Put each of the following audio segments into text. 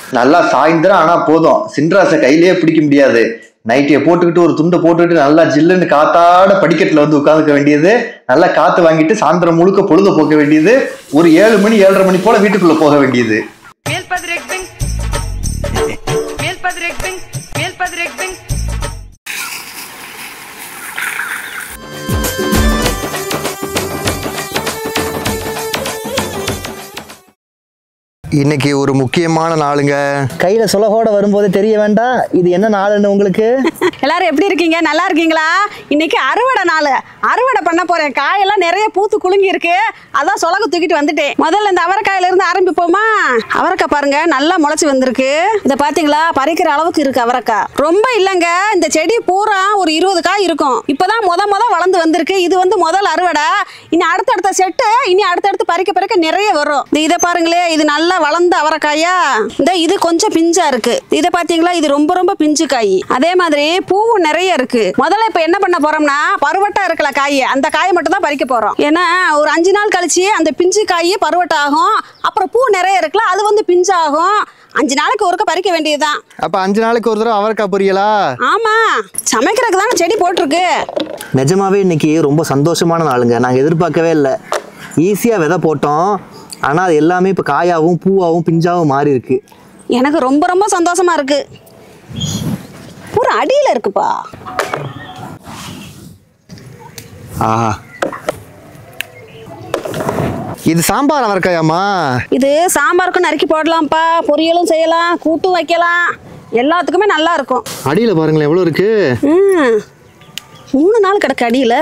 நல்லா சாயந்தரம் ஆனா போதும் சின்ராசை கையிலேயே பிடிக்க முடியாது நைட்டியை போட்டுக்கிட்டு ஒரு துண்டை போட்டுக்கிட்டு நல்லா ஜில்லுன்னு காத்தாட படிக்கட்டுல வந்து உட்காந்துக்க வேண்டியது நல்லா காத்து வாங்கிட்டு சாயந்தரம் முழுக்க பொழுத போக்க வேண்டியது ஒரு ஏழு மணி ஏழரை மணி போல வீட்டுக்குள்ள போக வேண்டியது Meel Padrek Bing. Meel Padrek Bing. Meel Padrek Bing. இன்னைக்கு ஒரு முக்கியமான நாளுங்க கையில சுலகோட வரும்போது தெரிய வேண்டாம் இது என்ன நாளுன்னு உங்களுக்கு எல்லாரும் எப்படி இருக்கீங்க நல்லா இருக்கீங்களா இன்னைக்கு அறுவடை நாள் அறுவடை பண்ண போறேன் காயெல்லாம் நிறைய பூத்து குலுங்கி இருக்கு அதான் சொலகு தூக்கிட்டு வந்துட்டேன் முதல்ல இந்த அவரைக்காயில இருந்து ஆரம்பிப்போமா அவரைக்காய் பாருங்க நல்லா முளைச்சு வந்திருக்கு இதை பாத்தீங்களா பறிக்கிற அளவுக்கு இருக்கு அவரைக்காய் ரொம்ப இல்லைங்க இந்த செடி பூரா ஒரு இருபது காய் இருக்கும் இப்பதான் முத முத வளர்ந்து வந்திருக்கு இது வந்து முதல் அறுவடை இனி அடுத்தடுத்த செட்டு இனி அடுத்தடுத்து பறிக்க பறிக்க நிறைய வரும் இந்த இதை பாருங்களே இது நல்லா வளர்ந்த அவரைக்காயா இந்த இது கொஞ்சம் பிஞ்சா இருக்கு இதை பாத்தீங்களா இது ரொம்ப ரொம்ப பிஞ்சு காய் அதே மாதிரி பூவும் நிறைய இருக்கு முதல்ல இப்ப என்ன பண்ண போறோம்னா பருவட்டா இருக்கல காய் அந்த காயை மட்டும் தான் பறிக்க போறோம் ஏன்னா ஒரு அஞ்சு நாள் கழிச்சு அந்த பிஞ்சு காய் பருவட்டம் ஆகும் அப்புறம் பூ நிறைய இருக்குல்ல அது வந்து பிஞ்சாகும் அஞ்சு நாளைக்கு ஒருக்க பறிக்க வேண்டியதுதான் அப்ப அஞ்சு நாளைக்கு ஒரு தடவை அவரைக்காய் பொரியலா ஆமா சமைக்கிறதுக்கு தானே செடி போட்டிருக்கு நிஜமாவே இன்னைக்கு ரொம்ப சந்தோஷமான நாளுங்க நாங்கள் எதிர்பார்க்கவே இல்லை ஈஸியாக விதை போட்டோம் ஆனால் அது எல்லாமே இப்போ காயாவும் பூவாவும் பிஞ்சாவும் மாறி இருக்கு எனக்கு ரொம்ப ரொம்ப சந்தோஷமா இருக்கு பூரா அடியில இருக்குப்பா ஆஹா இது சாம்பார் அவரைக்காயாம்மா இது சாம்பாருக்கும் நறுக்கி போடலாம்ப்பா பொரியலும் செய்யலாம் கூட்டும் வைக்கலாம் எல்லாத்துக்குமே நல்லா இருக்கும் அடியில் பாருங்களேன் எவ்வளோ இருக்கு ம் மூணு நாள் கிடக்கு அடியில்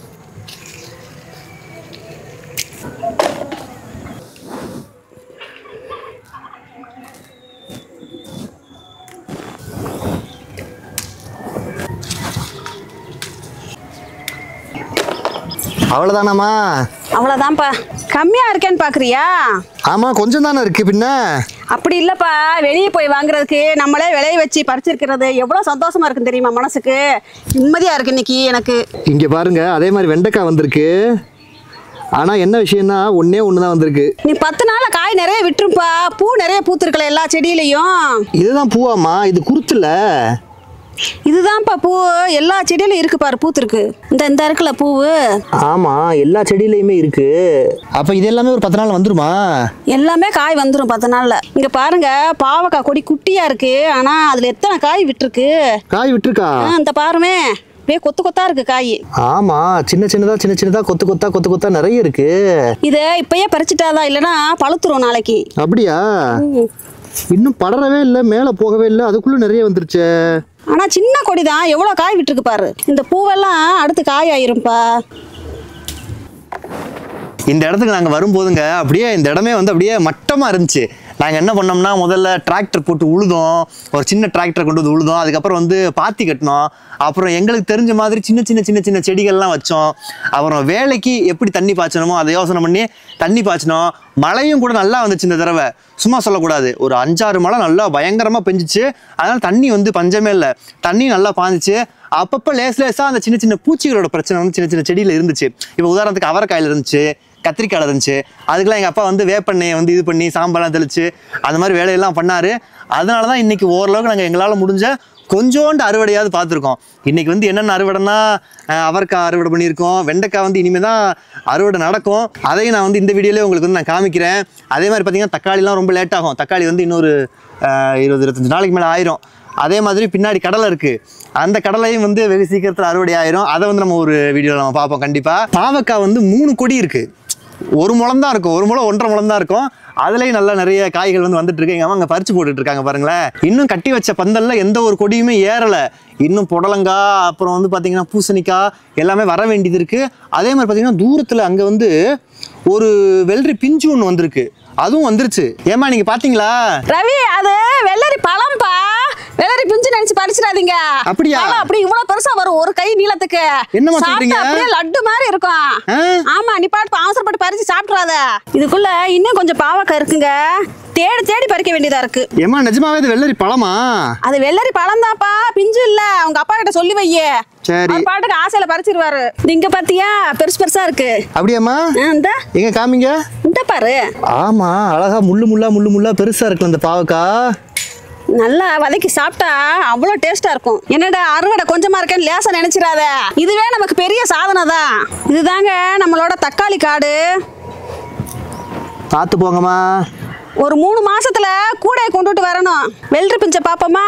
அவ்வளோதானாம்மா அவ்வளோதான்ப்பா கம்மியாக இருக்கேன்னு பார்க்குறியா ஆமாம் கொஞ்சம் தானே இருக்கு பின்ன அப்படி இல்லைப்பா வெளியே போய் வாங்குறதுக்கு நம்மளே விளைய வச்சு பறிச்சிருக்கிறது எவ்வளோ சந்தோஷமா இருக்குன்னு தெரியுமா மனசுக்கு நிம்மதியாக இருக்கு இன்னைக்கு எனக்கு இங்கே பாருங்க அதே மாதிரி வெண்டைக்காய் வந்திருக்கு ஆனால் என்ன விஷயம்னா ஒன்றே ஒன்று தான் வந்திருக்கு நீ பத்து நாளில் காய் நிறைய விட்டுருப்பா பூ நிறைய பூத்துருக்கல எல்லா செடியிலையும் இதுதான் பூவாம்மா இது குருத்துல இதுதான்ப்பா பூ எல்லா செடியிலும் இருக்கு பாரு பூத்துருக்கு இந்த இந்த இருக்குல்ல பூவு ஆமாம் எல்லா செடியிலையுமே இருக்கு அப்போ இது எல்லாமே ஒரு பத்து நாள் வந்துருமா எல்லாமே காய் வந்துடும் பத்து நாள்ல இங்க பாருங்க பாவக்காய் கொடி குட்டியா இருக்கு ஆனா அதுல எத்தனை காய் விட்டுருக்கு காய் விட்டுருக்கா ஆ, இந்த பாருமே அப்படியே கொத்து கொத்தா இருக்கு காய் ஆமாம் சின்ன சின்னதா சின்ன சின்னதா கொத்து கொத்தா கொத்து கொத்தா நிறைய இருக்கு இதை இப்பயே பறிச்சுட்டாதான் இல்லைன்னா பழுத்துரும் நாளைக்கு அப்படியா இன்னும் படரவே இல்லை மேலே போகவே இல்லை அதுக்குள்ளே நிறைய வந்துருச்சே ஆனா சின்ன கொடி தான் எவ்வளவு காய் விட்டுருக்கு பாரு இந்த பூவெல்லாம் அடுத்து காய் ஆயிரும்ப்பா இந்த இடத்துக்கு நாங்கள் வரும்போதுங்க அப்படியே இந்த இடமே வந்து அப்படியே மட்டமாக இருந்துச்சு நாங்கள் என்ன பண்ணோம்னா முதல்ல டிராக்டர் போட்டு உழுதோம் ஒரு சின்ன டிராக்டர் கொண்டு வந்து உழுதோம் அதுக்கப்புறம் வந்து பாத்தி கட்டினோம் அப்புறம் எங்களுக்கு தெரிஞ்ச மாதிரி சின்ன சின்ன சின்ன சின்ன செடிகள்லாம் வச்சோம் அப்புறம் வேலைக்கு எப்படி தண்ணி பாய்ச்சணுமோ அதை யோசனை பண்ணி தண்ணி பாய்ச்சினோம் மழையும் கூட நல்லா வந்துச்சு இந்த தடவை சும்மா சொல்லக்கூடாது ஒரு அஞ்சாறு மழை நல்லா பயங்கரமாக பெஞ்சிச்சு அதனால தண்ணி வந்து பஞ்சமே இல்லை தண்ணி நல்லா பாஞ்சிச்சு அப்பப்போ லேஸ் லேஸாக அந்த சின்ன சின்ன பூச்சிகளோட பிரச்சனை வந்து சின்ன சின்ன செடியில் இருந்துச்சு இப்போ உதாரணத்துக்கு அவரைக்காயில் இருந்துச்சு கத்திரிக்காயில் இருந்துச்சு அதுக்கெல்லாம் எங்கள் அப்பா வந்து வேப்பெண்ணெயை வந்து இது பண்ணி சாம்பலாம் தெளிச்சு அந்த மாதிரி வேலையெல்லாம் பண்ணார் அதனால தான் இன்றைக்கி ஓரளவுக்கு நாங்கள் எங்களால் முடிஞ்ச கொஞ்சோண்டு அறுவடையாவது பார்த்துருக்கோம் இன்னைக்கு வந்து என்னென்ன அறுவடைனா அஹ், அவரைக்காய் அறுவடை பண்ணியிருக்கோம் வெண்டைக்காய் வந்து இனிமேல் தான் அறுவடை நடக்கும் அதையும் நான் வந்து இந்த வீடியோலேயே உங்களுக்கு வந்து நான் காமிக்கிறேன் அதே மாதிரி பார்த்தீங்கன்னா தக்காளிலாம் ரொம்ப லேட் ஆகும் தக்காளி வந்து இன்னொரு அஹ், இருபது இருபத்தஞ்சு நாளைக்கு மேலே ஆயிரும் அதே மாதிரி பின்னாடி கடலை இருக்கு அந்த கடலையும் வந்து வெகு சீக்கிரத்தில் அறுவடை ஆயிரும் அதை வந்து நம்ம ஒரு வீடியோவில் நம்ம பார்ப்போம் கண்டிப்பாக பாவக்காய் வந்து மூணு கொடி இருக்கு ஒரு முளம் தான் இருக்கும் ஒரு முளம் ஒன்றரை முளம் தான் இருக்கும் அதுலேயும் நல்லா நிறைய காய்கள் வந்து வந்துட்டு இருக்கு எங்க அம்மா அங்கே பறிச்சு போட்டுட்டு இருக்காங்க பாருங்களேன் இன்னும் கட்டி வச்ச பந்தல்ல எந்த ஒரு கொடியுமே ஏறல இன்னும் புடலங்காய் அப்புறம் வந்து பார்த்தீங்கன்னா பூசணிக்காய் எல்லாமே வர வேண்டியது இருக்கு அதே மாதிரி பார்த்தீங்கன்னா தூரத்தில் அங்கே வந்து ஒரு வெள்ளரி பிஞ்சு ஒன்று வந்திருக்கு அதுவும் வந்துருச்சு ஏமா நீங்க பாத்தீங்களா ரவி அது வெள்ளரி பழம்பா வெள்ளரி பிஞ்சு நினைச்சு பறிச்சிடாதீங்க அப்படியா? பழம் அப்படி இவ்வளவு பெருசா வரும் ஒரு கை நீளத்துக்கு என்னம்மா சாப்பிட்டா சொல்றீங்க? அப்படியே லட்டு மாதிரி இருக்கும் ஆ? ஆமா நீ பாட்டு அவசரப்பட்டு பறிச்சு சாப்பிட்றாத இதுக்குள்ள இன்னும் கொஞ்சம் பாவக்காய் இருக்குங்க தேடி தேடி பறிக்க வேண்டியதா இருக்கு ஏமா நிஜமாவே இது வெள்ளரி பழமா அது வெள்ளரி பழம் தான்ப்பா பிஞ்சு இல்ல உங்க அப்பா கிட்ட சொல்லி வையே சரி. அவர் பாட்டுக்கு ஆசையில பறிச்சிருவாரு இது இங்க பாத்தியா பெருசு பெருசா இருக்கு அப்படியாம்மா ஆ, இந்த எங்க காமிங்க இந்த பாரு ஆமா அழகா முள்ளு முள்ளா முள்ளு முள்ளா பெருசா இருக்குல்ல அந்த பாவக்கா நல்லா வதக்கி சாப்பிட்டா அவ்வளோ டேஸ்டா இருக்கும் என்னடா அறுவடை கொஞ்சமா இருக்கேன்னு லேசா நினைச்சிடாத இதுவே நமக்கு பெரிய சாதனை தான் இதுதாங்க நம்மளோட தக்காளி காடு பார்த்து போங்கம்மா ஒரு மூணு மாசத்துல கூடையை கொண்டுட்டு வரணும் வெள்ளரி பிஞ்சை பாப்போமா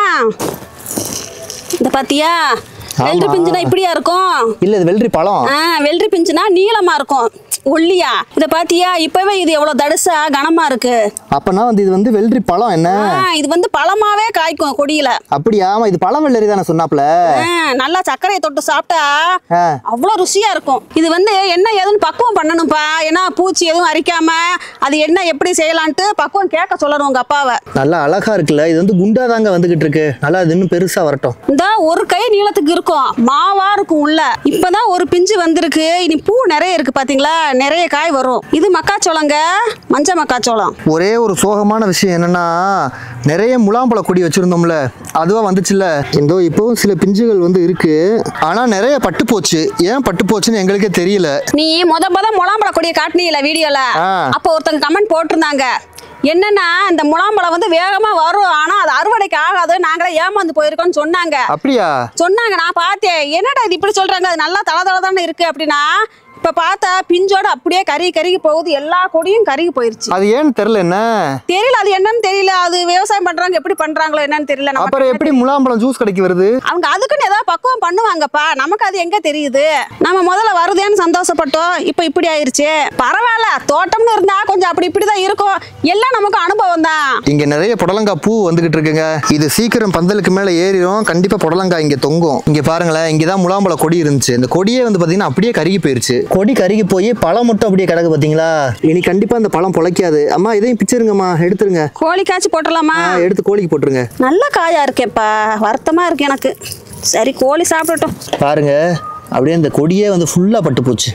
இந்த பாத்தியா வெள்ளரி பிஞ்சுனா இப்படியா இருக்கும் இல்லை இது வெள்ளரி பழம் ஆ வெள்ளரி பிஞ்சுனா நீளமா இருக்கும் ஒல்லியா இத பாத்தியா இப்பவே இது எவ்வளவு தடுசா கனமா இருக்கு அப்பனா வந்து இது வந்து வெள்ளரி பழம் என்ன ஆ, இது வந்து பழமாவே காய்க்கும் கொடியில அப்படியா ஆமா இது பழம் வெள்ளரி தானே சொன்னாப்ல ஆ, நல்லா சர்க்கரையை தொட்டு சாப்பிட்டா ஆ. அவ்வளோ ருசியா இருக்கும் இது வந்து என்ன ஏதுன்னு பக்குவம் பண்ணணும்ப்பா ஏன்னா பூச்சி எதுவும் அரிக்காம அது என்ன எப்படி செய்யலான்ட்டு பக்குவம் கேட்க சொல்லணும் உங்க அப்பாவை நல்லா அழகா இருக்குல்ல இது வந்து குண்டா தாங்க வந்துகிட்டு இருக்கு நல்லா இது இன்னும் பெருசா வரட்டும் இந்த ஒரு கை நீளத்துக்கு இருக்கும் மாவா இருக்கும் உள்ள இப்பதான் ஒரு பிஞ்சு வந்திருக்கு இனி பூ நிறைய இருக்கு பாத்தீங்களா நிறைய காய் வரும் இது மக்காச்சோளங்க மஞ்ச மக்காச்சோளம் ஒரே ஒரு சோகமான விஷயம் என்னன்னா நிறைய முலாம்பழ கொடி வச்சிருந்தோம்ல அதுவா வந்துச்சுல்ல இந்த இப்போவும் சில பிஞ்சுகள் வந்து இருக்கு ஆனா நிறைய பட்டு போச்சு ஏன் பட்டு போச்சுன்னு எங்களுக்கே தெரியல நீ முத முத முலாம்பழ கொடியை காட்டினீல வீடியோல ஆ. அப்போ ஒருத்தங்க கமெண்ட் போட்டிருந்தாங்க என்னன்னா இந்த முலாம்பழம் வந்து வேகமா வரும் ஆனா அது அறுவடைக்கு ஆகாது நாங்களே ஏமாந்து போயிருக்கோம்னு சொன்னாங்க அப்படியா சொன்னாங்க நான் பார்த்தேன் என்னடா இது இப்படி சொல்றாங்க அது நல்லா தள தள தானே இருக்கு அப்படின்னா இப்ப பார்த்தா பிஞ்சோட அப்படியே கருகி கருகி போகுது எல்லா கொடியும் கருகி போயிருச்சு அது ஏன்னு தெரியல என்ன தெரியல அது என்னன்னு தெரியல அது விவசாயம் பண்றாங்க எப்படி பண்றாங்களோ என்னன்னு தெரியல நமக்கு அப்புறம் எப்படி முலாம்பழம் ஜூஸ் கடைக்கு வருது அவங்க அதுக்குன்னு ஏதாவது பக்குவம் பண்ணுவாங்கப்பா நமக்கு அது எங்க தெரியுது நம்ம முதல்ல வருதேன்னு சந்தோஷப்பட்டோம் இப்போ இப்படி ஆயிருச்சு பரவாயில்ல தோட்டம்னு இருந்தா கொஞ்சம் அப்படி இப்படி தான் இருக்கும் எல்லாம் நமக்கு அனுபவம் தான் இங்க நிறைய புடலங்காய் பூ வந்துகிட்டு இருக்குங்க இது சீக்கிரம் பந்தலுக்கு மேல ஏறிடும் கண்டிப்பா புடலங்காய் இங்க தொங்கும் இங்க பாருங்களேன் இங்கதான் முலாம்பழ கொடி இருந்துச்சு இந்த கொடியே வந்து பாத்தீங்கன்னா அப்படியே கருகி போயிருச்சு கொடி கருகி போய் பழம் மட்டும் அப்படியே கிடக்கு பாத்தீங்களா இனி கண்டிப்பா இந்த பழம் பொழைக்காது அம்மா இதையும் பிச்சிருங்கம்மா எடுத்துருங்க கோழி காய்ச்சி போட்டலாமா ஆ, எடுத்து கோழிக்கு போட்டுருங்க நல்ல காயா இருக்கேப்பா வருத்தமா இருக்கு எனக்கு சரி கோழி சாப்பிடட்டும் பாருங்க அப்படியே இந்த கொடியே வந்து ஃபுல்லா பட்டு போச்சு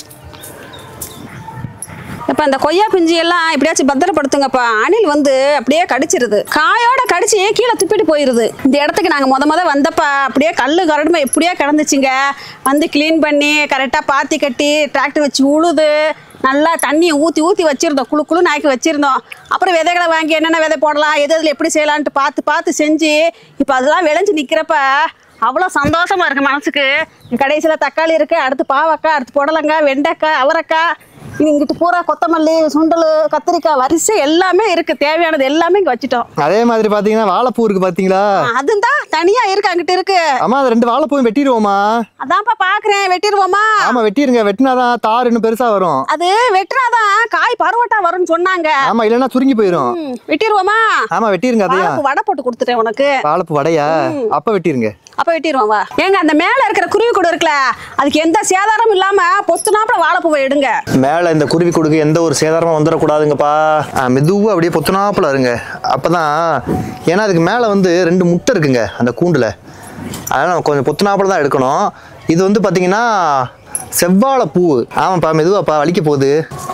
இப்ப இந்த கொய்யா பிஞ்சு எல்லாம் இப்படியாச்சும் பத்திரப்படுத்துங்கப்பா அணில் வந்து அப்படியே கடிச்சிருது காயோட கடிச்சு கீழே துப்பிட்டு போயிருது இந்த இடத்துக்கு நாங்க முத முத வந்தப்ப அப்படியே கல்லு கரடுமை எப்படியே கிடந்துச்சுங்க வந்து க்ளீன் பண்ணி கரெக்டா பாத்தி கட்டி டிராக்டர் வச்சு உழுது நல்லா தண்ணியை ஊற்றி ஊற்றி வச்சிருந்தோம் குழு குழு நாக்கி வச்சிருந்தோம் அப்புறம் விதைகளை வாங்கி என்னென்ன விதை போடலாம் எது எதில் எப்படி செய்யலான்ட்டு பார்த்து பார்த்து செஞ்சு இப்போ அதெல்லாம் விளைஞ்சு நிற்கிறப்ப அவ்வளோ சந்தோஷமா இருக்கு மனசுக்கு கடைசியில் தக்காளி இருக்கு அடுத்து பாவக்காய் அடுத்து புடலங்காய் வெண்டைக்காய் அவரைக்காய் இனி இங்கிட்டு பூரா கொத்தமல்லி சுண்டல் கத்திரிக்காய் வரிசை எல்லாமே இருக்கு தேவையானது எல்லாமே இங்க வச்சுட்டோம் அதே மாதிரி பாத்தீங்கன்னா வாழைப்பூ இருக்கு பாத்தீங்களா அதுதான் தனியா இருக்கு அங்கிட்டு இருக்கு அம்மா அது ரெண்டு வாழைப்பூவும் வெட்டிடுவோமா அதான்ப்பா பாக்குறேன் வெட்டிடுவோமா ஆமா வெட்டிருங்க வெட்டினாதான் தார் இன்னும் பெருசா வரும் அது வெட்டினாதான் காய் பருவட்டா வரும்னு சொன்னாங்க ஆமா இல்லைன்னா சுருங்கி போயிரும் ம், வெட்டிடுவோமா ஆமா வெட்டிருங்க அதையா வாழைப்பூ வடை போட்டு கொடுத்துட்டேன் உனக்கு வாழைப்பூ வடையா அப்ப வெட்டிருங்க அப்ப வெட்டிடுவோம் வா ஏங்க அந்த மேல இருக்கிற குருவி கூட இருக்குல்ல அதுக்கு எந்த சேதாரமும் இல்லாம பொத்துனாப்புல வாழைப்பூவை எடுங்க மேல இந்த குருவி கொடுக்கு எந்த ஒரு சேதாரமும் வந்துடக்கூடாதுங்கப்பா ஆ, மெதுவா அப்படியே பொத்துனாப்புல இருங்க அப்பதான் ஏன்னா அதுக்கு மேல வந்து ரெண்டு முட்டை இருக்குங்க அந்த கூண்டுல அதனால நம்ம கொஞ்சம் பொத்துனாப்புல தான் எடுக்கணும் இது வந்து பாத்தீங்கன்னா செவ்வாழை பூ ஆமாப்பா மெதுவாப்பா வலிக்க போகுது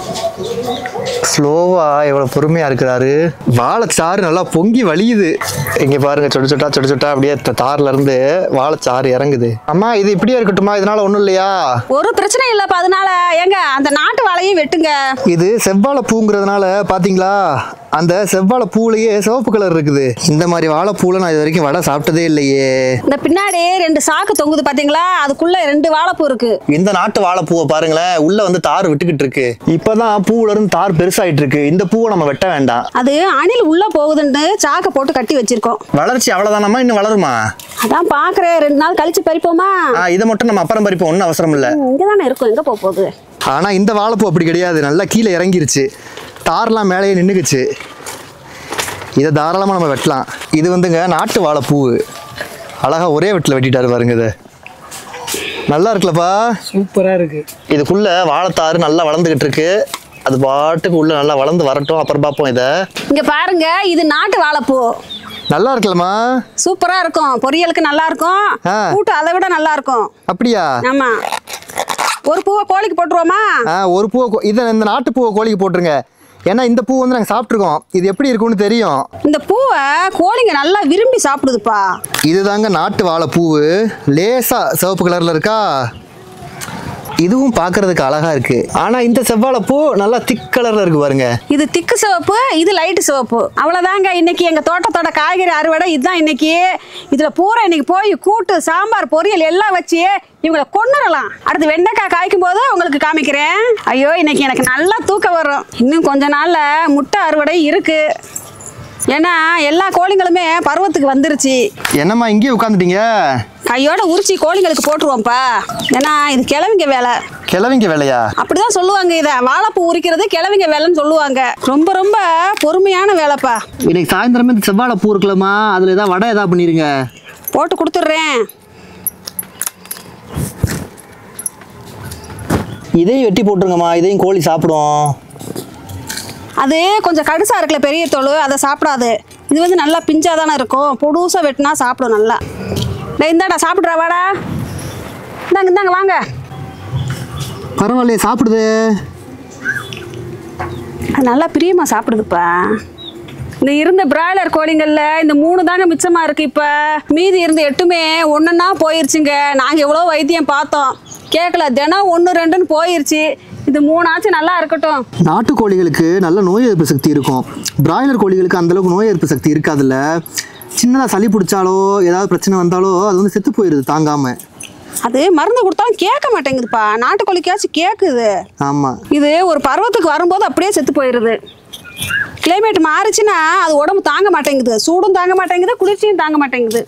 ஸ்லோவா எவ்வளவு பொறுமையா இருக்கிறாரு வாழைச்சாறு நல்லா பொங்கி வலியுது இங்க பாருங்க சொட்டு சொட்டா சொட்டு சொட்டா அப்படியே த- தார்ல இருந்து வாழைச்சாறு இறங்குது அம்மா இது இப்படியே இருக்கட்டுமா இதனால ஒண்ணும் இல்லையா ஒரு பிரச்சனை இல்லப்பா அதனால ஏங்க அந்த நாட்டு வாழையும் வெட்டுங்க இது செவ்வாழை பூங்கிறதுனால பாத்தீங்களா அந்த செவ்வாழை பூலயே சிவப்பு கலர் இருக்குது இந்த மாதிரி வாழைப்பூல நான் இது வரைக்கும் வடை சாப்பிட்டதே இல்லையே இந்த பின்னாடி ரெண்டு சாக்கு தொங்குது பாத்தீங்களா அதுக்குள்ள ரெண்டு வாழைப்பூ இருக்கு இந்த நாட்டு வாழைப்பூவை பாருங்களேன் உள்ள வந்து தார் விட்டுக்கிட்டு இருக்கு இப்பதான் பூவுல இருந்து தார் பெருசாயிட்டு இருக்கு இந்த பூவை நம்ம வெட்ட வேண்டாம் அது அணில் உள்ள போகுதுன்னு சாக்கை போட்டு கட்டி வச்சிருக்கோம் வளர்ச்சி அவ்வளவுதானம்மா இன்னும் வளருமா அதான் பாக்குறேன் ரெண்டு நாள் கழிச்சு பறிப்போமா ஆ, இதை மட்டும் நம்ம அப்புறம் பறிப்போம் ஒன்றும் அவசரம் இல்லை இங்க தானே இருக்கும் எங்க போக போகுது ஆனா இந்த வாழைப்பூ அப்படி கிடையாது நல்லா கீழே இறங்கிருச்சு தார்லாம் மேலேயே நின்றுக்குச்சு இதை தாராளமாக நம்ம வெட்டலாம் இது வந்துங்க நாட்டு வாழைப்பூ அழகா ஒரே வெட்டில் வெட்டிட்டாரு பாருங்க இதை நல்லா இருக்குல்லப்பா சூப்பரா இருக்கு இதுக்குள்ள வாழைத்தாறு நல்லா வளர்ந்துகிட்டு இருக்கு அது பாட்டுக்கு உள்ள நல்லா வளர்ந்து வரட்டும் அப்புறம் பார்ப்போம் இதை இங்க பாருங்க இது நாட்டு வாழைப்பூ நல்லா இருக்குல்லம்மா சூப்பரா இருக்கும் பொரியலுக்கு நல்லா இருக்கும் ஆ. கூட்டு அதை விட நல்லா இருக்கும் அப்படியா ஆமா ஒரு பூவை கோழிக்கு போட்டுருவோமா ஆ ஒரு பூவை கோ- இதை இந்த நாட்டு பூவை கோழிக்கு போட்டுருங்க ஏன்னா இந்த பூ வந்து நாங்கள் சாப்பிட்ருக்கோம் இது எப்படி இருக்கும்னு தெரியும் இந்த பூவை கோழிங்க நல்லா விரும்பி சாப்பிடுதுப்பா இதுதாங்க நாட்டு வாழைப்பூவு லேசா சிவப்பு கலர்ல இருக்கா இதுவும் பார்க்கறதுக்கு அழகா இருக்கு ஆனா இந்த செவ்வாழைப்பூ நல்லா திக் கலர்ல இருக்கு பாருங்க இது திக்கு சிவப்பு இது லைட்டு சிவப்பு அவ்வளோதாங்க இன்னைக்கு எங்கள் தோட்டத்தோட காய்கறி அறுவடை இதுதான் இன்னைக்கு இதில் பூரா இன்னைக்கு போய் கூட்டு சாம்பார் பொரியல் எல்லாம் வச்சு இவங்களை கொண்டுடலாம் அடுத்து வெண்டைக்காய் காய்க்கும் போது உங்களுக்கு காமிக்கிறேன் ஐயோ இன்னைக்கு எனக்கு நல்லா தூக்கம் வரும் இன்னும் கொஞ்ச நாளில் முட்டை அறுவடை இருக்கு ஏன்னா எல்லா கோழிங்களுமே பருவத்துக்கு வந்துருச்சு என்னம்மா இங்கேயே உட்காந்துட்டீங்க கையோட உரிச்சி கோழிங்களுக்கு போட்டுருவோம்ப்பா ஏன்னா இது கிழவிங்க வேலை கிளவிங்க வேலையா அப்படிதான் சொல்லுவாங்க இதை வாழைப்பூ உரிக்கிறது கிழவிங்க வேலைன்னு சொல்லுவாங்க ரொம்ப ரொம்ப பொறுமையான வேலைப்பா இன்னைக்கு சாயந்தரமே இந்த செவ்வாழை பூ இருக்கலாமா அதுல ஏதாவது வடை ஏதாவது பண்ணிருங்க போட்டு கொடுத்துட்றேன் இதையும் வெட்டி போட்டுருங்கம்மா இதையும் கோழி சாப்பிடும் அது கொஞ்சம் கடுசா இருக்குல்ல பெரிய தோல் அதை சாப்பிடாது இது வந்து நல்லா பிஞ்சாக தானே இருக்கும் பொடுசாக வெட்டினா சாப்பிடும் நல்லா டேய் இந்தாடா சாப்பிட்றா வாடா இந்தாங்க இந்தாங்க வாங்க பரவாயில்லையே சாப்பிடுது அது நல்லா பிரியமாக சாப்பிடுதுப்பா இந்த இருந்த பிராய்லர் கோழிங்களில் இந்த மூணு தாங்க மிச்சமாக இருக்குது இப்போ மீதி இருந்த எட்டுமே ஒன்றுன்னா போயிருச்சுங்க நாங்கள் எவ்வளோ வைத்தியம் பார்த்தோம் கேட்கல தினம் ஒன்று ரெண்டுன்னு போயிருச்சு இது மூணாச்சும் நல்லா இருக்கட்டும் நாட்டு கோழிகளுக்கு நல்ல நோய் எதிர்ப்பு சக்தி இருக்கும் பிராய்லர் கோழிகளுக்கு அந்த அளவுக்கு நோய் எதிர்ப்பு சக்தி இருக்காதுல்ல சின்னதாக சளி பிடிச்சாலோ ஏதாவது பிரச்சனை வந்தாலோ அது வந்து செத்து போயிடுது தாங்காம அது மருந்து கொடுத்தாலும் கேட்க மாட்டேங்குதுப்பா நாட்டுக்கோழிக்காச்சும் கேட்குது ஆமாம் இது ஒரு பருவத்துக்கு வரும்போது அப்படியே செத்து போயிடுது கிளைமேட் மாறுச்சுன்னா அது உடம்பு தாங்க மாட்டேங்குது சூடும் தாங்க மாட்டேங்குது குளிர்ச்சியும் தாங்க மாட்டேங்குது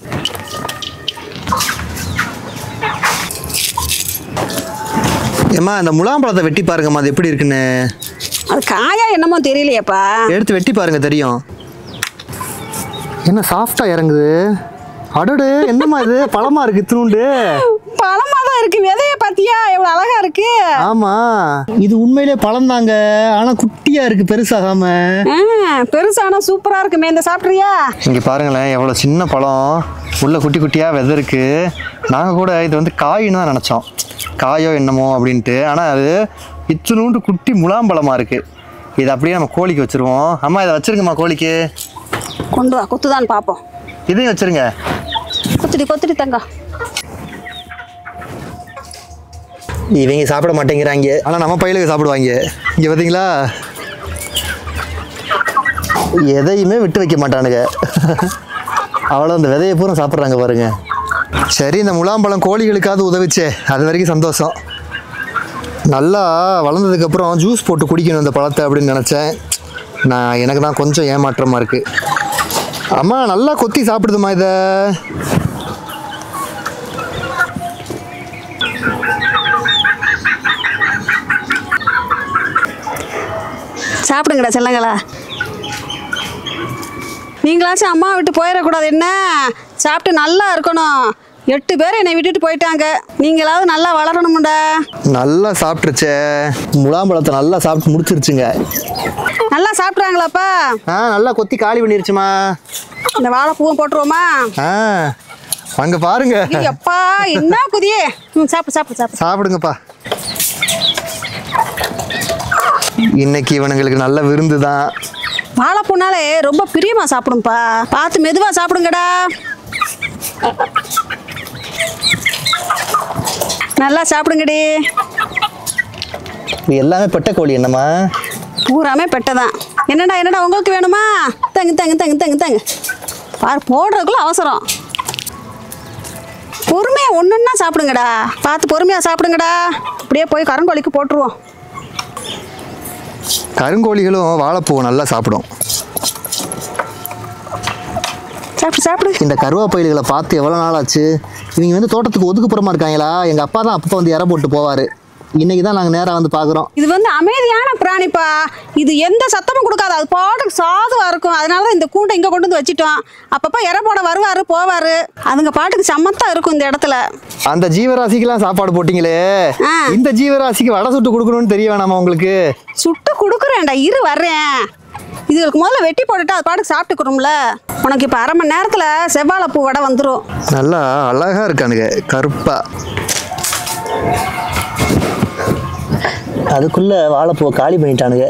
ஏம்மா இந்த முலாம்பழத்தை வெட்டி பாருங்கம்மா அது எப்படி இருக்குன்னு அது காயா என்னமோ தெரியலையேப்பா எடுத்து வெட்டி பாருங்க தெரியும் என்ன சாஃப்டா இறங்குது அடடு என்னம்மா இது பழமா இருக்கு இத்தினூண்டு பழமா தான் இருக்கு விதைய பாத்தியா எவ்வளவு அழகா இருக்கு ஆமா இது உண்மையிலே பழம் தாங்க ஆனா குட்டியா இருக்கு பெருசாகாம ஆ, பெருசானா சூப்பரா இருக்குமே இந்த சாப்பிட்றியா இங்க பாருங்களேன் எவ்வளவு சின்ன பழம் உள்ள குட்டி குட்டியா விதை இருக்கு நாங்க கூட இது வந்து காயின்னு தான் நினைச்சோம் காயோ என்னமோ அப்படின்ட்டு ஆனா அது இத்தினூண்டு குட்டி முலாம்பழமா இருக்கு இது அப்படியே நம்ம கோழிக்கு வச்சிருவோம் அம்மா இதை வச்சிருங்கம்மா கோழிக்கு கொண்டு வா குத்துதான் பாப்போம் இதையும் வச்சிருங்க கொத்துடி கொத்துடி தங்கம் இவங்க சாப்பிட மாட்டேங்கிறாங்க ஆனா நம்ம பையலுக்கு சாப்பிடுவாங்க இங்க பாத்தீங்களா எதையுமே விட்டு வைக்க மாட்டானுங்க அவ்வளோ அந்த விதையை பூரா சாப்பிட்றாங்க பாருங்க சரி இந்த முலாம்பழம் கோழிகளுக்காவது உதவிச்சே அது வரைக்கும் சந்தோஷம் நல்லா வளர்ந்ததுக்கப்புறம் ஜூஸ் போட்டு குடிக்கணும் இந்த பழத்தை அப்படின்னு நினச்சேன் நான் எனக்கு தான் கொஞ்சம் ஏமாற்றமாக இருக்குது அம்மா நல்லா கொத்தி சாப்பிடுதுமா இதை சாப்பிடுங்கடா செல்லங்களா நீங்களாச்சும் அம்மா விட்டு போயிடக்கூடாது என்ன சாப்பிட்டு நல்லா இருக்கணும் எட்டு பேர் என்னை விட்டுட்டு போயிட்டாங்க நீங்களாவது நல்லா வளரணும்டா நல்லா சாப்பிட்ருச்சே முலாம்பழத்தை நல்லா சாப்பிட்டு முடிச்சிருச்சுங்க நல்லா சாப்பிட்றாங்களாப்பா ஆ நல்லா கொத்தி காலி பண்ணிருச்சுமா இந்த வாழைப்பூவும் போட்டுருவோமா ஆ அங்க பாருங்க எப்பா என்ன குதியே ம் சாப்பிடு சாப்பிடு சாப்பிடு சாப்பிடுங்கப்பா இன்னைக்கு இவனுங்களுக்கு நல்ல விருந்து தான் வாழைப்பூனாலே ரொம்ப பிரியமா சாப்பிடும்பா பார்த்து மெதுவா சாப்பிடுங்கடா நல்லா சாப்பிடுங்கடி இது எல்லாமே பெட்ட கோழி என்னம்மா பூராமே பெட்டதான் என்னடா என்னடா உங்களுக்கு வேணுமா தங்கு தங்கு தங்கு தங்கு தங்கு பாரு போடுறதுக்குள்ள அவசரம் பொறுமையா ஒன்றுன்னா சாப்பிடுங்கடா பார்த்து பொறுமையா சாப்பிடுங்கடா அப்படியே போய் கருங்கோழிக்கு போட்டுருவோம் கருங்கோழிகளும் வாழைப்பூவை நல்லா சாப்பிடும் சாப்பிடு சாப்பிடு இந்த கருவாப்பயில்களை பார்த்து எவ்வளோ நாள் ஆச்சு இவங்க வந்து தோட்டத்துக்கு ஒதுக்குப்புறமா இருக்காங்களா எங்கள் அப்பா தான் அப்பப்போ வந்து இற போட்டு போவார் இன்னைக்கு தான் நாங்கள் நேராக வந்து பார்க்குறோம் இது வந்து அமைதியான பிராணிப்பா இது எந்த சத்தமும் கொடுக்காது அது பாட்டுக்கு சாதுவா இருக்கும் அதனால தான் இந்த கூண்டை இங்கே கொண்டு வந்து வச்சிட்டோம் அப்பப்போ இற போட வருவார் போவார் அதுங்க பாட்டுக்கு சமத்தா இருக்கும் இந்த இடத்துல அந்த ஜீவராசிக்கெல்லாம் சாப்பாடு போட்டிங்களே ஆ. இந்த ஜீவராசிக்கு வடை சுட்டு கொடுக்கணும்னு தெரிய வேணாமா உங்களுக்கு சுட்டு கொடுக்குறேன்டா இரு வர்றேன் இதுகளுக்கு முதல்ல வெட்டி போட்டுட்டு அது பாட்டுக்கு சாப்பிட்டுக்கிறோம்ல உனக்கு இப்போ அரை மணி நேரத்தில் செவ்வாழை பூ வடை வந்துடும் நல்லா அழகா இருக்கானுங்க கருப்பா அதுக்குள்ள வாழைப்பூவை காலி பண்ணிட்டானுங்க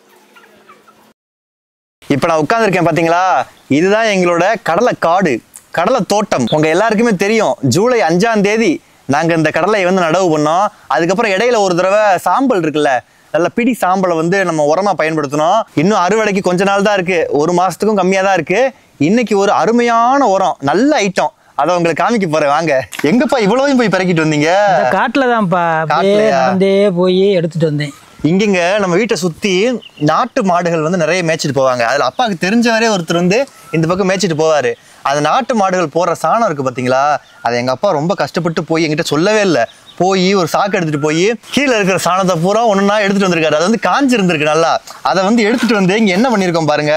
இப்போ நான் உட்காந்துருக்கேன் பார்த்தீங்களா இதுதான் எங்களோட கடலை காடு கடலை தோட்டம் உங்க எல்லாருக்குமே தெரியும் ஜூலை அஞ்சாம் தேதி நாங்க இந்த கடலை வந்து நடவு பண்ணோம் அதுக்கப்புறம் இடையில ஒரு தடவை சாம்பல் இருக்குல்ல நல்ல பிடி சாம்பலை வந்து நம்ம உரமா பயன்படுத்தணும் இன்னும் அறுவடைக்கு கொஞ்ச நாள் தான் இருக்கு ஒரு மாசத்துக்கும் கம்மியா தான் இருக்கு இன்னைக்கு ஒரு அருமையான உரம் நல்ல ஐட்டம் அதை உங்களுக்கு காமிக்க போறேன் வாங்க எங்கப்பா இவ்வளவும் போய் பிறக்கிட்டு வந்தீங்க இந்த காட்டுல தான்ப்பா அப்படியே காட்டுலயா? நடந்தே போய் எடுத்துட்டு வந்தேன் இங்கங்க நம்ம வீட்டை சுத்தி நாட்டு மாடுகள் வந்து நிறைய மேய்ச்சிட்டு போவாங்க அதுல அப்பாவுக்கு தெரிஞ்சவரே ஒருத்தர் வந்து இந்த பக்கம் மேய்ச்சிட்டு போவாரு அந்த நாட்டு மாடுகள் போடுற சாணம் இருக்கு பாத்தீங்களா அது எங்க அப்பா ரொம்ப கஷ்டப்பட்டு போய் என்கிட்ட சொல்லவே இல்லை போய் ஒரு சாக்கு எடுத்துட்டு போய் கீழே இருக்கிற சாணத்தை பூரா ஒண்ணுன்னா எடுத்துட்டு வந்திருக்காரு அது வந்து காஞ்சி இருந்திருக்கு நல்லா அதை வந்து எடுத்துட்டு வந்து இங்க என்ன பண்ணியிருக்கோம் பாருங்க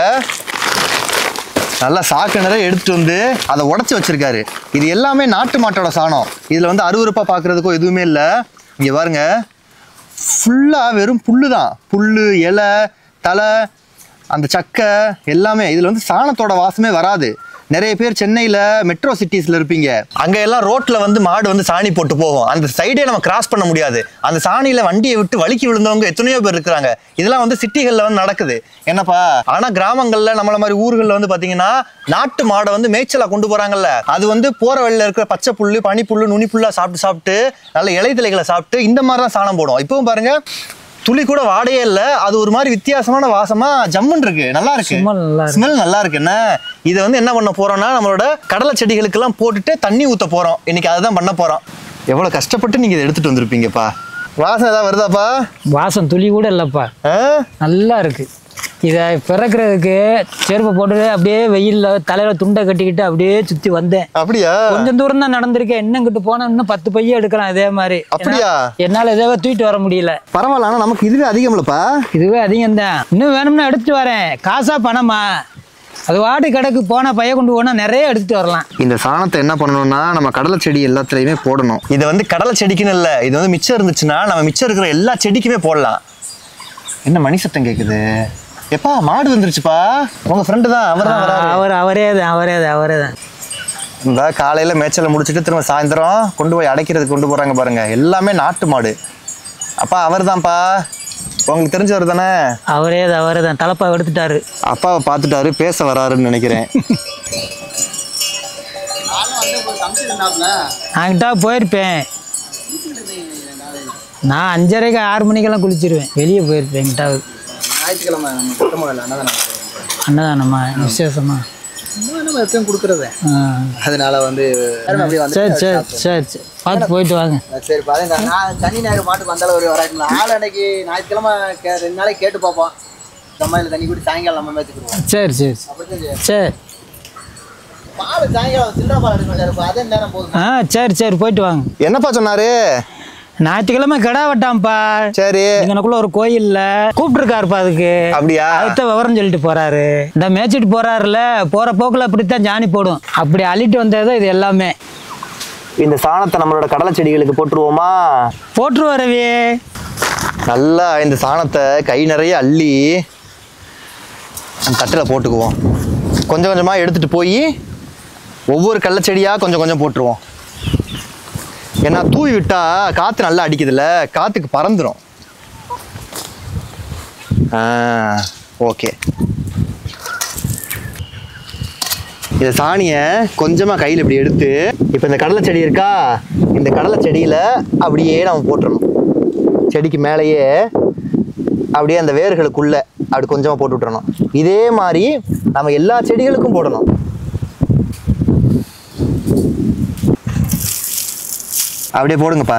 நல்லா சாக்கு நிறைய எடுத்துட்டு வந்து அதை உடச்சி வச்சிருக்காரு இது எல்லாமே நாட்டு மாட்டோட சாணம் இதுல வந்து அருவருப்பா பார்க்கறதுக்கோ எதுவுமே இல்லை இங்க பாருங்க ஃபுல்லாக வெறும் புல்லு தான் புல்லு இலை தலை அந்த சக்கை எல்லாமே இதில் வந்து சாணத்தோட வாசமே வராது நிறைய பேர் சென்னையில் மெட்ரோ சிட்டிஸில் இருப்பீங்க அங்கே எல்லாம் ரோட்டில் வந்து மாடு வந்து சாணி போட்டு போகும் அந்த சைடே நம்ம கிராஸ் பண்ண முடியாது அந்த சாணியில் வண்டியை விட்டு வலிக்கி விழுந்தவங்க எத்தனையோ பேர் இருக்கிறாங்க இதெல்லாம் வந்து சிட்டிகளில் வந்து நடக்குது என்னப்பா ஆனால் கிராமங்களில் நம்மள மாதிரி ஊர்களில் வந்து பார்த்தீங்கன்னா நாட்டு மாடை வந்து மேய்ச்சலாக கொண்டு போகிறாங்கல்ல அது வந்து போகிற வழியில் இருக்கிற பச்சை புல்லு பனிப்புல்லு நுனிப்புல்லாக சாப்பிட்டு சாப்பிட்டு நல்ல இலைத்தலைகளை சாப்பிட்டு இந்த மாதிரி தான் சாணம் போடும் இப்பவும் பாருங்க துளி கூட வாடையே இல்லை அது ஒரு மாதிரி வித்தியாசமான வாசமா ஜம்முன்னு இருக்கு நல்லா இருக்கு Smell நல்லா இருக்கு. ஸ்மெல் நல்லா இருக்கு என்ன இதை வந்து என்ன பண்ண போறோம்னா நம்மளோட கடலை செடிகளுக்கெல்லாம் போட்டுட்டு தண்ணி ஊத்த போறோம் இன்னைக்கு அதுதான் பண்ண போறோம் எவ்வளவு கஷ்டப்பட்டு நீங்க இதை எடுத்துட்டு வந்திருப்பீங்கப்பா வாசனை ஏதாவது வருதாப்பா வாசம் துளி கூட இல்லப்பா ஆ? நல்லா இருக்கு இதை பிறக்கிறதுக்கு செருப்பை போட்டு அப்படியே வெயில்ல தலையில துண்டை கட்டிக்கிட்டு அப்படியே சுத்தி வந்தேன் அப்படியா கொஞ்சம் தூரம் தான் நடந்திருக்கேன் இன்னும் கிட்ட போனா இன்னும் பத்து பைய எடுக்கலாம் இதே மாதிரி அப்படியா? ஏன்னா, என்னால இதே தூக்கிட்டு வர முடியல பரவாயில்ல ஆனா நமக்கு இதுவே அதிகம்லப்பா இதுவே அதிகம் தான் இன்னும் வேணும்னா எடுத்துட்டு வரேன் காசா பணமா அது வாடு கடைக்கு போனா பைய கொண்டு போனா நிறைய எடுத்துட்டு வரலாம் இந்த சாணத்தை என்ன பண்ணணும்னா நம்ம கடலை செடி எல்லாத்துலயுமே போடணும் இது வந்து கடலை செடிக்குன்னு இல்லை இது வந்து மிச்சம் இருந்துச்சுன்னா நம்ம மிச்சம் இருக்கிற எல்லா செடிக்குமே போடலாம் என்ன மணி சத்தம் கேக்குது எப்பா மாடு வந்துருச்சுப்பா உங்க ஃப்ரெண்டு தான் அவர் தான் வராரு அவர் அவரே தான் அவரே தான் அவரே தான் இந்த காலையில மேய்ச்சலை முடிச்சுட்டு திரும்ப சாயந்தரம் கொண்டு போய் அடைக்கிறதுக்கு கொண்டு போறாங்க பாருங்க எல்லாமே நாட்டு மாடு அப்பா அவர் தான்ப்பா உங்களுக்கு தெரிஞ்சவர் தானே அவரே தான் அவரே தான் தலைப்பா எடுத்துட்டாரு அப்பாவை பார்த்துட்டாரு பேச வராருன்னு நினைக்கிறேன் நான்கிட்ட போயிருப்பேன் நான் அஞ்சரைக்கு ஆறு மணிக்கெல்லாம் குளிச்சிருவேன் வெளியே போயிருப்பேன் என்கிட்ட ஞாயிற்றுக்கிழமை நம்ம சுத்தமாக அன்னதானம் அன்னதானம்மா விசேஷமா எப்பயும் கொடுக்குறது ஆ. அதனால வந்து அப்படியே வந்து சரி சரி சரி சரி பார்த்து போயிட்டு வாங்க சரி பாருங்க நான் சனி ஞாயிறு மாட்டுக்கு வந்தாலும் ஒரு வராட்டிங்களா ஆள் அன்னைக்கு ஞாயிற்றுக்கிழமை கே ரெண்டு நாளைக்கு கேட்டு பார்ப்போம் கம்மாயில் தண்ணி கூட்டி சாயங்காலம் நம்ம மேய்ச்சிக்கிடுவோம் சரி சரி அப்படிதான் சரி பால் சாயங்காலம் சில்லற பால் எடுக்கணும் சார் இப்போ அதே நேரம் போதும் ஆ சரி சரி போயிட்டு வாங்க என்னப்பா சொன்னாரு ஞாயிற்றுக்கிழமை கிடா வெட்டாம்ப்பா சரி இங்கனக்குள்ள ஒரு கோயில்ல கூப்பிட்டுருக்காருப்பா அதுக்கு அப்படியா அடுத்த விவரம் சொல்லிட்டு போறாரு இந்த மேய்ச்சிட்டு போறாருல போற போக்குல அப்படித்தான் ஜானி போடும் அப்படி அள்ளிட்டு வந்தது இது எல்லாமே இந்த சாணத்தை நம்மளோட கடலை செடிகளுக்கு போட்டுருவோமா போட்டுரு வரவே நல்லா இந்த சாணத்தை கை நிறைய அள்ளி அந்த தட்டில் போட்டுக்குவோம் கொஞ்சம் கொஞ்சமாக எடுத்துட்டு போய் ஒவ்வொரு கடலை செடியாக கொஞ்சம் கொஞ்சம் போட்டுருவோம் ஏன்னா தூவி விட்டா காற்று நல்லா அடிக்குதுல்ல காற்றுக்கு பறந்துடும் ஓகே இந்த சாணியை கொஞ்சமாக கையில் இப்படி எடுத்து இப்போ இந்த கடலை செடி இருக்கா இந்த கடலை செடியில் அப்படியே நம்ம போட்டுறணும் செடிக்கு மேலேயே அப்படியே அந்த வேர்களுக்குள்ள அப்படி கொஞ்சமாக போட்டு விட்டுறணும் இதே மாதிரி நம்ம எல்லா செடிகளுக்கும் போடணும் அப்படியே போடுங்கப்பா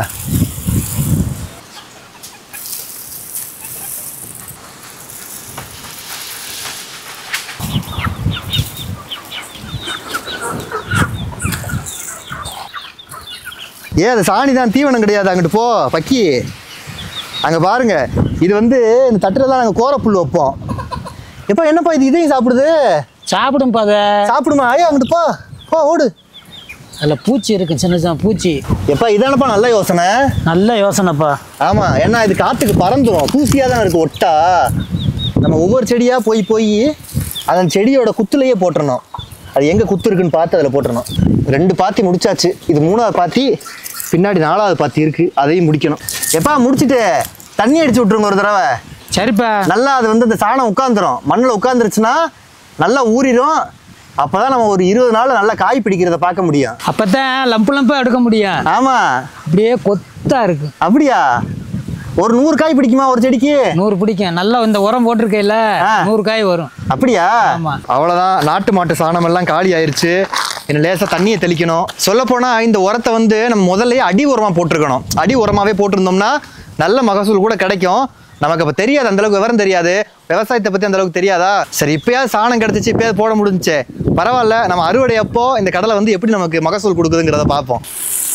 ஏன் அது சாணி தான் தீவனம் கிடையாது அங்கிட்டு போ பக்கி அங்கே பாருங்க இது வந்து இந்த தட்டில் தான் நாங்கள் கோரப்புல் வைப்போம் எப்பா என்னப்பா இது இதையும் சாப்பிடுது சாப்பிடும் பாத சாப்பிடுமா ஐயா அங்கிட்டு போ போ ஓடு அதுல பூச்சி இருக்கு சின்ன சின்ன பூச்சி எப்பா இதானப்பா நல்ல யோசனை நல்ல யோசனைப்பா ஆமாம் ஏன்னா இது காற்றுக்கு பறந்துடும் தூசியாக தான் இருக்குது ஒட்டா நம்ம ஒவ்வொரு செடியாக போய் போய் அந்த செடியோட குத்துலையே போட்டுறணும் அது எங்கே குத்து இருக்குன்னு பார்த்து அதில் போட்டுறணும் ரெண்டு பாத்தி முடிச்சாச்சு இது மூணாவது பாத்தி பின்னாடி நாலாவது பாத்தி இருக்குது அதையும் முடிக்கணும் எப்பா முடிச்சிட்டு தண்ணி அடிச்சு விட்ருங்க ஒரு தடவை சரிப்பா நல்லா அது வந்து அந்த சாணம் உட்காந்துரும் மண்ணில் உட்காந்துருச்சுன்னா நல்லா ஊறிடும் அப்பதான் நம்ம ஒரு இருபது நாள் நல்லா காய் பிடிக்கிறத பார்க்க முடியும் அப்பதான் லம்பு லம்பா எடுக்க முடியும் ஆமா அப்படியே கொத்தா இருக்கு அப்படியா ஒரு நூறு காய் பிடிக்குமா ஒரு செடிக்கு நூறு பிடிக்கும் நல்லா இந்த உரம் போட்டிருக்கையில ஆ. நூறு காய் வரும் அப்படியா ஆமா. அவ்வளோதான் நாட்டு மாட்டு சாணம் எல்லாம் காலி ஆயிருச்சு இன்னும் லேசாக தண்ணியை தெளிக்கணும் சொல்லப்போனால் இந்த உரத்தை வந்து நம்ம முதல்லயே அடி உரமாக போட்டிருக்கணும் அடி உரமாகவே போட்டிருந்தோம்னா நல்ல மகசூல் கூட கிடைக்கும் நமக்கு அப்போ தெரியாது அந்த அளவுக்கு விவரம் தெரியாது விவசாயத்தை பற்றி அந்த அளவுக்கு தெரியாதா சரி இப்பயாவது சாணம் கிடச்சிச்சு இப்பயாவது போட முடிஞ்சுச்சே பரவாயில்ல நம்ம அறுவடை அப்போ இந்த கடலை வந்து எப்படி நமக்கு மகசூல் கொடுக்குதுங்கிறத பார்ப்போம்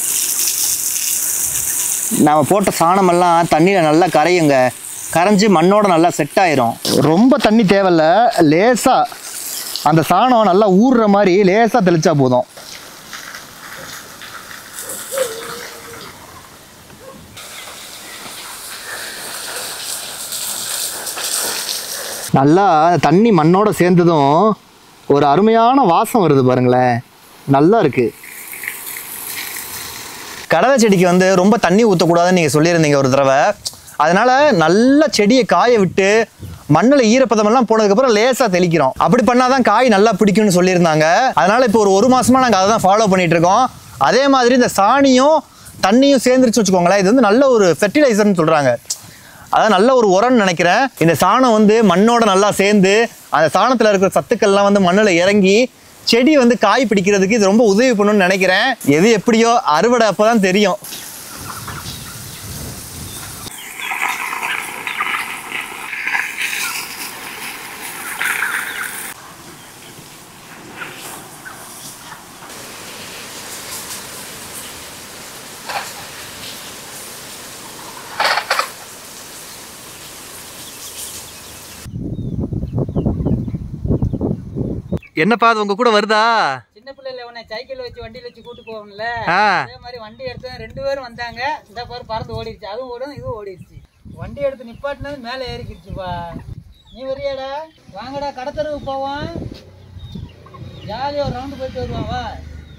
நம்ம போட்ட சாணமெல்லாம் தண்ணியில் நல்லா கரையுங்க கரைஞ்சி மண்ணோட நல்லா செட் ஆயிரும் ரொம்ப தண்ணி தேவையில்ல லேசாக அந்த சாணம் நல்லா ஊறுற மாதிரி லேசாக தெளிச்சா போதும் நல்லா தண்ணி மண்ணோட சேர்ந்ததும் ஒரு அருமையான வாசம் வருது பாருங்களேன் நல்லா இருக்குது கடலை செடிக்கு வந்து ரொம்ப தண்ணி ஊற்றக்கூடாதுன்னு நீங்கள் சொல்லியிருந்தீங்க ஒரு தடவை அதனால நல்ல செடியை காய விட்டு மண்ணில் ஈரப்பதமெல்லாம் போனதுக்கப்புறம் லேசாக தெளிக்கிறோம் அப்படி பண்ணாதான் காய் நல்லா பிடிக்கும்னு சொல்லியிருந்தாங்க அதனால இப்போ ஒரு ஒரு மாசமா நாங்கள் அதை தான் ஃபாலோ பண்ணிட்டு இருக்கோம் அதே மாதிரி இந்த சாணியும் தண்ணியும் சேர்ந்துருச்சு வச்சுக்கோங்களேன் இது வந்து நல்ல ஒரு ஃபெர்டிலைசர்னு சொல்கிறாங்க அதான் நல்ல ஒரு உரம்னு நினைக்கிறேன் இந்த சாணம் வந்து மண்ணோட நல்லா சேர்ந்து அந்த சாணத்தில் இருக்கிற சத்துக்கள்லாம் வந்து மண்ணில் இறங்கி செடி வந்து காய் பிடிக்கிறதுக்கு இது ரொம்ப உதவி பண்ணுன்னு நினைக்கிறேன் எது எப்படியோ அறுவடை அப்பதான் தெரியும் என்னப்பா அது உங்க கூட வருதா சின்ன பிள்ளைல உன்னை சைக்கிள் வச்சு வண்டியில வச்சு கூட்டு போவோம்ல ஆ. அதே மாதிரி வண்டி எடுத்து ரெண்டு பேரும் வந்தாங்க இந்த பாரு பறந்து ஓடிடுச்சு அதுவும் ஓடும் இதுவும் ஓடிடுச்சு வண்டி எடுத்து நிப்பாட்டினது மேலே ஏறிக்கிடுச்சுப்பா நீ வரியாடா வாங்கடா கடத்தருவு போவோம் ஜாலியாக ஒரு ரவுண்டு போயிட்டு வருவான் வா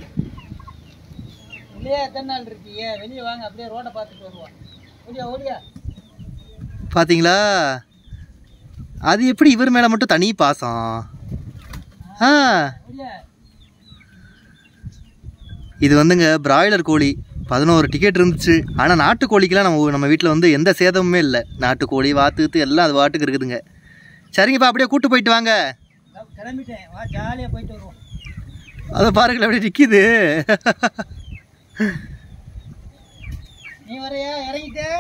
இல்லையா எத்தனை நாள் இருக்கீங்க வெளியே வாங்க அப்படியே ரோட்டை பார்த்துட்டு வருவான் ஓடியா ஓடியா பாத்தீங்களா அது எப்படி இவர் மேல மட்டும் தனி பாசம் ஆ ஓடியா இது வந்துங்க பிராய்லர் கோழி பதினோரு டிக்கெட் இருந்துச்சு ஆனால் நாட்டுக்கோழிக்கெல்லாம் நம்ம நம்ம வீட்டில் வந்து எந்த சேதமுமே இல்லை நாட்டுக்கோழி வாத்து கீத்து எல்லாம் அது வாட்டுக்கு இருக்குதுங்க சரிங்கப்பா அப்படியே கூட்டு போயிட்டு வாங்க இதோ கிளம்பிட்டேன் வா ஜாலியாக போயிட்டு வருவோம் அதை பாருங்களேன் அப்படியே நிற்கிது நீ வரையா இறங்கிட்டே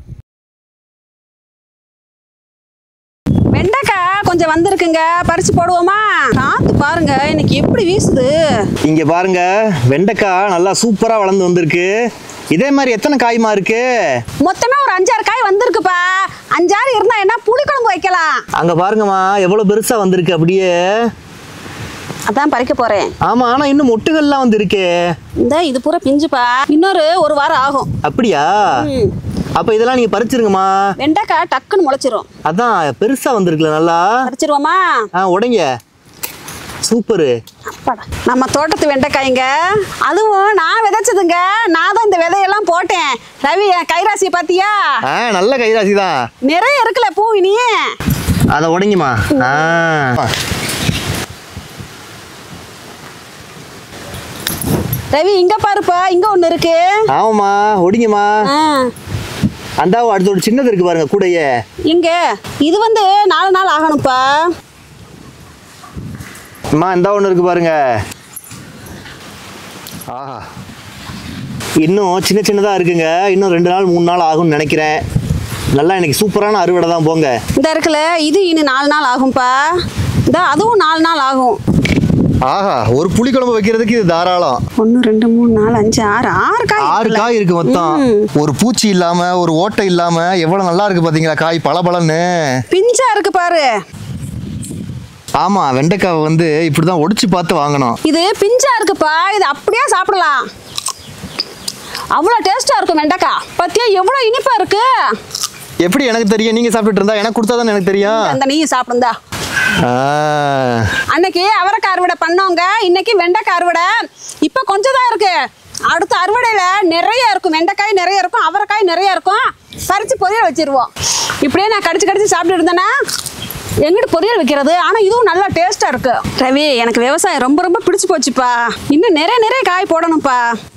வெண்டைக்காய் கொஞ்சம் வந்திருக்குங்க பறிச்சு போடுவோமா காத்து பாருங்க இன்னைக்கு எப்படி வீசுது இங்கே பாருங்க வெண்டைக்காய் நல்லா சூப்பராக வளர்ந்து வந்திருக்கு இதே மாதிரி எத்தனை காய்மா இருக்கு மொத்தமே ஒரு அஞ்சாறு காய் வந்திருக்குப்பா அஞ்சாறு இருந்தா என்ன புளிக்குழம்பு வைக்கலாம் அங்கே பாருங்கம்மா எவ்வளோ பெருசாக வந்திருக்கு அப்படியே அதான் பறிக்க போறேன் ஆமாம் ஆனால் இன்னும் மொட்டுகள்லாம் வந்து இருக்கே இந்த இது பூரா பிஞ்சுப்பா இன்னொரு ஒரு வாரம் ஆகும் அப்படியா ம். அப்போ இதெல்லாம் நீங்கள் பறிச்சிருங்கம்மா வெண்டைக்காய் டக்குன்னு முளைச்சிரும் அதான் பெருசாக வந்திருக்குல்ல நல்லா பறிச்சிருவோமா ஆ உடைங்க சூப்பரு அப்பாடா நம்ம தோட்டத்து வெண்டைக்காய்ங்க அதுவும் நான் விதைச்சதுங்க நான் தான் இந்த விதையெல்லாம் போட்டேன் ரவி என் கைராசியை பாத்தியா ஆ நல்ல கைராசி தான் நிறைய இருக்குல்ல பூ இனி அதை உடைங்கம்மா ஆ ரவி இங்க பாருப்பா இங்க ஒண்ணு இருக்கு ஆமாம்மா ஒடிங்கம்மா ஆ, அந்த அடுத்து ஒரு சின்னது இருக்கு பாருங்க கூடையே இங்க இது வந்து நாலு நாள் ஆகணும்ப்பா அம்மா இந்த ஒன்று இருக்கு பாருங்க ஆஹா இன்னும் சின்ன சின்னதாக இருக்குங்க இன்னும் ரெண்டு நாள் மூணு நாள் ஆகும்னு நினைக்கிறேன் நல்லா எனக்கு சூப்பரான அறுவடை தான் போங்க இந்த இருக்குல்ல இது இனி நாலு நாள் ஆகும்ப்பா இந்த அதுவும் நாலு நாள் ஆகும் ஆஹா ஒரு புளி குழம்பு வைக்கிறதுக்கு இது தாராளம் ஒன்று ரெண்டு மூணு நாலு அஞ்சு ஆறு ஆறு காய் ஆறு இருக்குல்ல? காய் இருக்கு மொத்தம் ம். ஒரு பூச்சி இல்லாம ஒரு ஓட்டை இல்லாம எவ்வளவு நல்லா இருக்கு பாத்தீங்களா காய் பளபளன்னு பிஞ்சா இருக்கு பாரு ஆமா வெண்டைக்காவை வந்து இப்படிதான் ஒடிச்சு பார்த்து வாங்கணும் இது பிஞ்சா இருக்குப்பா இது அப்படியே சாப்பிடலாம் அவ்வளோ டேஸ்டா இருக்கும் வெண்டைக்காய் பத்தியா எவ்வளோ இனிப்பா இருக்கு எப்படி எனக்கு தெரியும் நீங்க சாப்பிட்டுட்டு இருந்தா எனக்கு கொடுத்தா தானே எனக்கு தெரியும் அந்த நீயும் சாப்பிடுந்தா ஆ. அன்னைக்கு அவரைக்காய் அறுவடை பண்ணோங்க இன்னைக்கு வெண்டைக்காய் அறுவடை இப்போ கொஞ்சம் தான் இருக்கு அடுத்த அறுவடையில நிறைய இருக்கும் வெண்டைக்காய் நிறைய இருக்கும் அவரைக்காய் நிறைய இருக்கும் பறிச்சு பொரியல் வச்சிருவோம் இப்படியே நான் கடிச்சு கடிச்சு சாப்பிட்டு இருந்தேன்னா எங்கிட்டு பொரியல் வைக்கிறது ஆனா இதுவும் நல்லா டேஸ்டா இருக்கு ரவி எனக்கு விவசாயம் ரொம்ப ரொம்ப பிடிச்சு போச்சுப்பா இன்னும் நிறைய நிறைய காய் போடணும்ப்பா